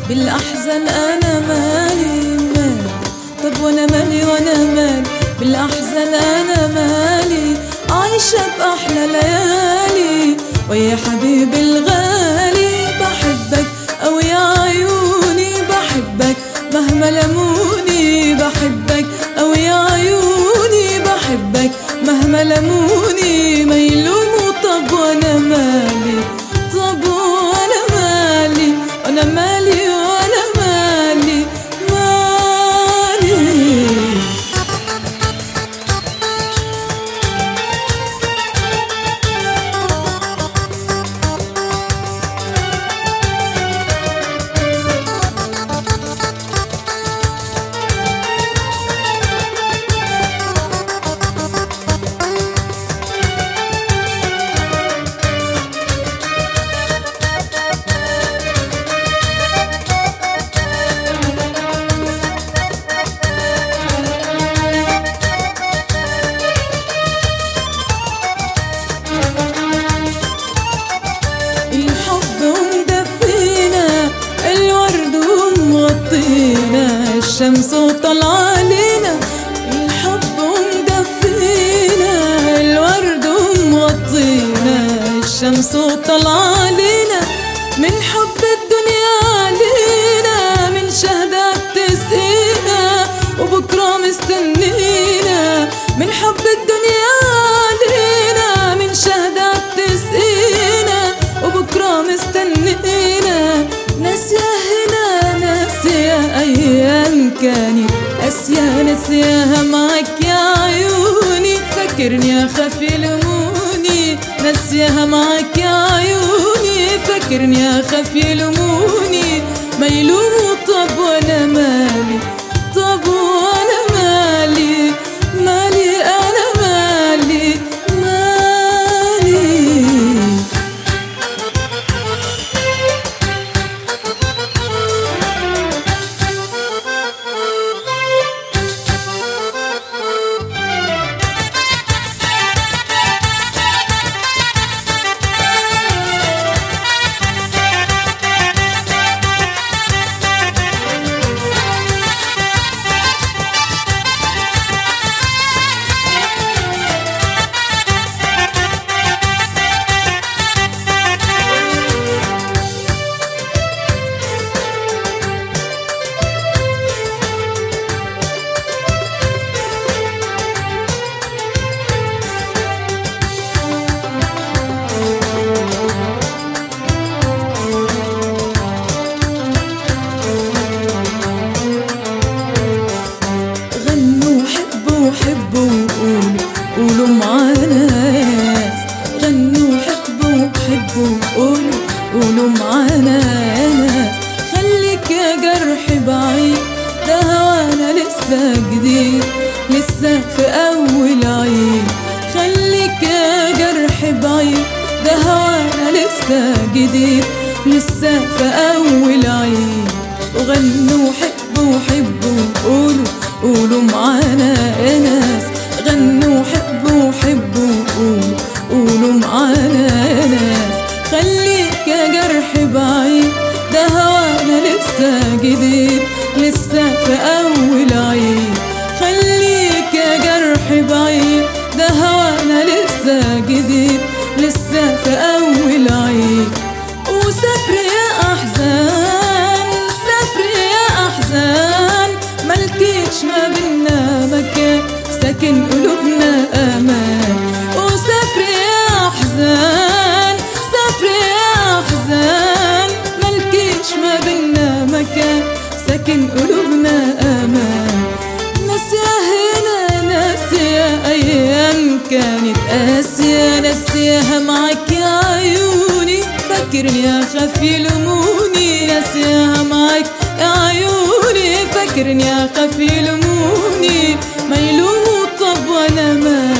بالأحزان أنا مالي مالي طب وأنا مالي وأنا مالي بالأحزان أنا مالي عايشة بأحلى ليالي ويا حبيبي الغالي بحبك أو يا عيوني بحبك مهما لموني بحبك أو يا عيوني بحبك مهما لموني ما يلوموا طب وأنا مالي طب وأنا مالي وأنا مالي وأنا مالي مالي الحب ومدفينا الورد ومغطينا الشمس وطلع علينا الحب ومدفينا الورد ومغطينا الشمس وطلع علينا من حب الدنيا علينا من شهدة بتسقينا وبكرة مستنينا من حب الدنيا علينا من شهدة بتسقينا وبكرة مستنينا ناسية هنا ناسية أيام كانت قاسية ناسياها معاك يا عيوني فاكرني أخاف يلوموني ناسياها معاك يا عيوني فاكرني أخاف يلوموني ما يلوموا طب وأنا مالي طب وأنا مالي مالي أنا مالي مالي غنوا حبوا حبوا وقولوا قولوا معانا يا ناس غنوا حبوا حبوا قولوا قولوا معانا يا ناس خليك يا جرح بعيد ده هوانا لسه جديد لسه في أول عيد خليك يا جرح بعيد ده هوانا لسه جديد لسه في أول عيد وغنوا حبوا حبوا قولوا قولوا معانا يا ناس غنوا حبوا حبوا قولوا قولوا معانا يا ناس خليك يا جرح بعيد ده هوانا لسه جديد لسه في أول عيد خليك يا جرح بعيد ده هوانا لسه جديد لسه في أول عيد وسافر يا أحزان سافر يا أحزان ملكيش ما بينا مكان ساكن قلوبنا أمان وسافر يا أحزان سافر يا أحزان ملكيش ما بينا مكان ساكن قلوبنا أمان ناسية هنا ناسية أيام كانت قاسية ناسيها معاك يا عيوني فاكرني أخاف يلوموني ناسيها معاك يا عيوني فاكرني أخاف يلوموني ما يلوموا طب وأنا مالي